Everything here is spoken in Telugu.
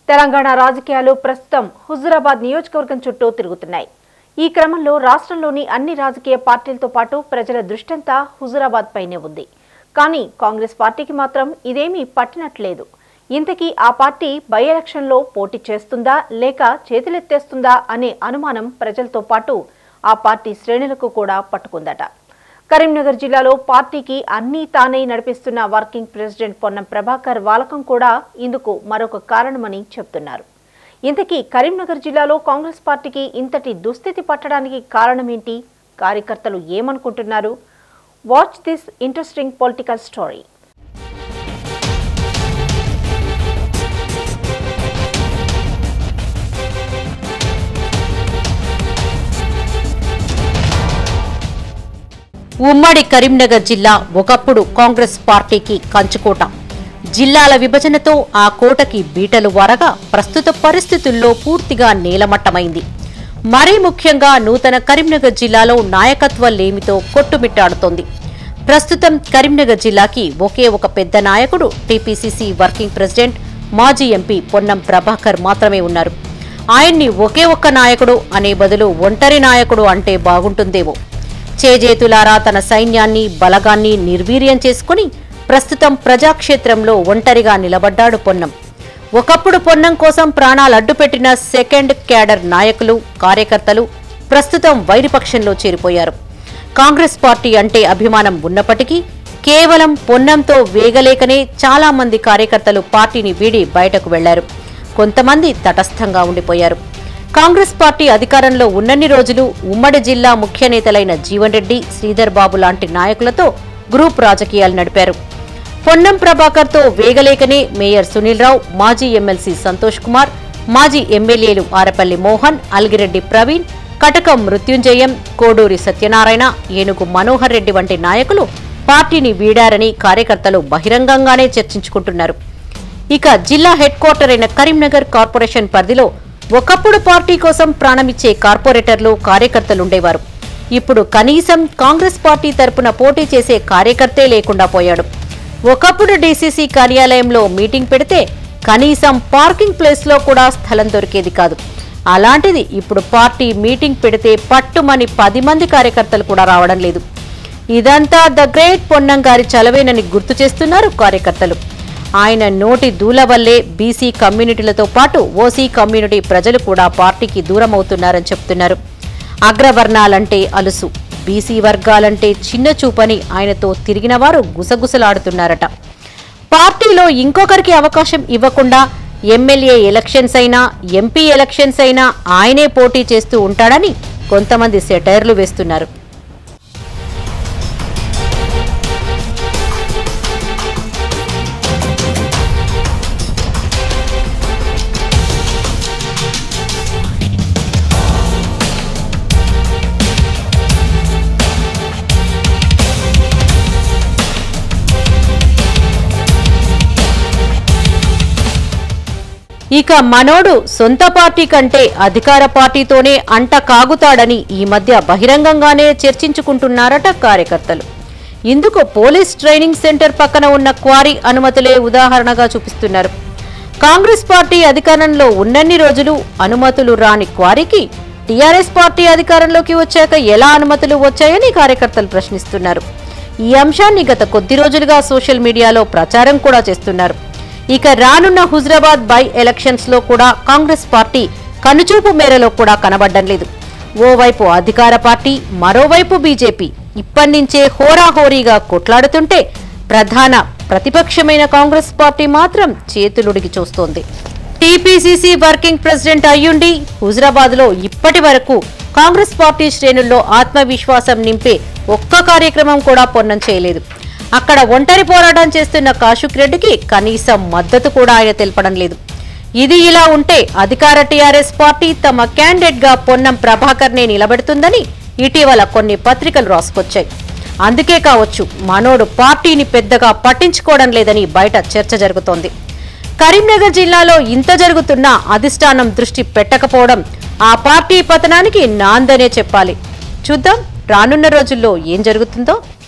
తెలంగాణ రాజకీయాలు ప్రస్తుతం హుజురాబాద్ నియోజకవర్గం చుట్టూ తిరుగుతున్నాయి ఈ క్రమంలో రాష్ట్రంలోని అన్ని రాజకీయ పార్టీలతో పాటు ప్రజల దృష్టంతా హుజురాబాద్ పైనే ఉంది కానీ కాంగ్రెస్ పార్టీకి మాత్రం ఇదేమీ పట్టినట్లేదు ఇంతకీ ఆ పార్టీ బై ఎలక్షన్లో పోటీ చేస్తుందా లేక చేతులెత్తేస్తుందా అనే అనుమానం ప్రజలతో పాటు ఆ పార్టీ శ్రేణులకు కూడా పట్టుకుందట కరీంనగర్ జిల్లాలో పార్టీకి అన్నీ తానే నడిపిస్తున్న వర్కింగ్ ప్రెసిడెంట్ పొన్నం ప్రభాకర్ వాలకం కూడా ఇందుకు మరొక కారణమని చెప్తున్నారు ఇంతకీ కరీంనగర్ జిల్లాలో కాంగ్రెస్ పార్టీకి ఇంతటి దుస్థితి పట్టడానికి కారణమేంటి కార్యకర్తలు ఏమనుకుంటున్నారు watch this interesting political story ఉమ్మడి కరీంనగర్ జిల్లా ఒకప్పుడు కాంగ్రెస్ పార్టీకి కంచుకోట జిల్లాల విభజనతో ఆ కోటకి బీటలు వరగా ప్రస్తుత పరిస్థితుల్లో పూర్తిగా నేలమట్టమైంది మరీ ముఖ్యంగా నూతన కరీంనగర్ జిల్లాలో నాయకత్వ లేమితో కొట్టుమిట్టాడుతోంది ప్రస్తుతం కరీంనగర్ జిల్లాకి ఒకే ఒక పెద్ద నాయకుడు టీపీసీసీ వర్కింగ్ ప్రెసిడెంట్ మాజీ ఎంపీ పొన్నం ప్రభాకర్ మాత్రమే ఉన్నారు ఆయన్ని ఒకే ఒక్క నాయకుడు అనే బదులు ఒంటరి నాయకుడు అంటే బాగుంటుందేమో చేజేతులారా తన సైన్యాన్ని బలగాన్ని నిర్వీర్యం చేసుకుని ప్రస్తుతం ప్రజాక్షేత్రంలో ఒంటరిగా నిలబడ్డాడు పొన్నం ఒకప్పుడు పొన్నం కోసం ప్రాణాలు అడ్డుపెట్టిన సెకండ్ క్యాడర్ నాయకులు కార్యకర్తలు ప్రస్తుతం వైరిపక్షంలో చేరిపోయారు కాంగ్రెస్ పార్టీ అంటే అభిమానం ఉన్నప్పటికీ కేవలం పొన్నంతో వేగలేకనే చాలా మంది కార్యకర్తలు పార్టీని వీడి బయటకు వెళ్లారు కొంతమంది తటస్థంగా ఉండిపోయారు కాంగ్రెస్ పార్టీ అధికారంలో ఉన్నన్ని రోజులు ఉమ్మడి జిల్లా ముఖ్య నేతలైన జీవన్ రెడ్డి శ్రీధర్ బాబు లాంటి నాయకులతో గ్రూప్ రాజకీయాలు నడిపారు పొన్నం ప్రభాకర్ తో వేగలేకనే మేయర్ సునీల్ రావు మాజీ ఎమ్మెల్సీ సంతోష్ కుమార్ మాజీ ఎమ్మెల్యేలు ఆరపల్లి మోహన్ అల్గిరెడ్డి ప్రవీణ్ కటకం మృత్యుంజయం కోడూరి సత్యనారాయణ ఏనుగు మనోహర్ రెడ్డి వంటి నాయకులు పార్టీని వీడారని కార్యకర్తలు బహిరంగంగానే చర్చించుకుంటున్నారు ఇక జిల్లా హెడ్ క్వార్టర్ అయిన కరీంనగర్ కార్పొరేషన్ పరిధిలో ఒకప్పుడు పార్టీ కోసం ప్రాణమిచ్చే కార్పొరేటర్లు కార్యకర్తలుండేవారు ఇప్పుడు కనీసం కాంగ్రెస్ పార్టీ తరపున పోటీ చేసే కార్యకర్తే లేకుండా పోయాడు ఒకప్పుడు డీసీసీ కార్యాలయంలో మీటింగ్ పెడితే కనీసం పార్కింగ్ ప్లేస్లో కూడా స్థలం దొరికేది కాదు అలాంటిది ఇప్పుడు పార్టీ మీటింగ్ పెడితే పట్టుమని పది మంది కార్యకర్తలు కూడా రావడం లేదు ఇదంతా ద గ్రేట్ పొన్నం గారి చలవేనని గుర్తు చేస్తున్నారు కార్యకర్తలు ఆయన నోటి దూల వల్లే బీసీ కమ్యూనిటీలతో పాటు ఓసీ కమ్యూనిటీ ప్రజలు కూడా పార్టీకి దూరం అవుతున్నారని చెప్తున్నారు అగ్రవర్ణాలంటే అలుసు బీసీ వర్గాలంటే చిన్న చూపని ఆయనతో తిరిగిన వారు గుసగుసలాడుతున్నారట పార్టీలో ఇంకొకరికి అవకాశం ఇవ్వకుండా ఎమ్మెల్యే ఎలక్షన్స్ అయినా ఎంపీ ఎలక్షన్స్ అయినా ఆయనే పోటీ చేస్తూ ఉంటాడని కొంతమంది సెటైర్లు వేస్తున్నారు ఇక మనోడు సొంత పార్టీ కంటే అధికార పార్టీతోనే అంట కాగుతాడని ఈ మధ్య బహిరంగంగానే చర్చించుకుంటున్నారట కార్యకర్తలు ఇందుకు పోలీస్ ట్రైనింగ్ సెంటర్ పక్కన ఉన్న క్వారీ అనుమతులే ఉదాహరణగా చూపిస్తున్నారు కాంగ్రెస్ పార్టీ అధికారంలో ఉన్నన్ని రోజులు అనుమతులు రాని క్వారీకి టీఆర్ఎస్ పార్టీ అధికారంలోకి వచ్చాక ఎలా అనుమతులు వచ్చాయని కార్యకర్తలు ప్రశ్నిస్తున్నారు ఈ అంశాన్ని గత కొద్ది రోజులుగా సోషల్ మీడియాలో ప్రచారం కూడా చేస్తున్నారు ఇక రానున్న హుజరాబాద్ బై ఎలక్షన్స్ లో కూడా కాంగ్రెస్ పార్టీ కనుచూపు మేరలో కూడా కనబడ్డం లేదు ఓవైపు అధికార పార్టీ మరోవైపు బీజేపీ ఇప్పటినుంచే హోరాహోరీగా కొట్లాడుతుంటే ప్రధాన ప్రతిపక్షమైన కాంగ్రెస్ పార్టీ మాత్రం చేతులుడికి చూస్తోంది టీపీసీసీ వర్కింగ్ ప్రెసిడెంట్ అయ్యుండి హుజరాబాద్ లో ఇప్పటి వరకు కాంగ్రెస్ పార్టీ శ్రేణుల్లో ఆత్మవిశ్వాసం నింపే ఒక్క కార్యక్రమం కూడా పొన్నం చేయలేదు అక్కడ ఒంటరి పోరాటం చేస్తున్న కాశుక్ రెడ్డికి కనీసం మద్దతు కూడా ఆయన తెలపడం లేదు ఇది ఇలా ఉంటే అధికార టీఆర్ఎస్ పార్టీ తమ క్యాండిడేట్ గా పొన్నం ప్రభాకర్ నే నిలబెడుతుందని ఇటీవల కొన్ని పత్రికలు రాసుకొచ్చాయి అందుకే కావచ్చు మనోడు పార్టీని పెద్దగా పట్టించుకోవడం లేదని బయట చర్చ జరుగుతోంది కరీంనగర్ జిల్లాలో ఇంత జరుగుతున్నా అధిష్టానం దృష్టి పెట్టకపోవడం ఆ పార్టీ పతనానికి నాందనే చెప్పాలి చూద్దాం రానున్న రోజుల్లో ఏం జరుగుతుందో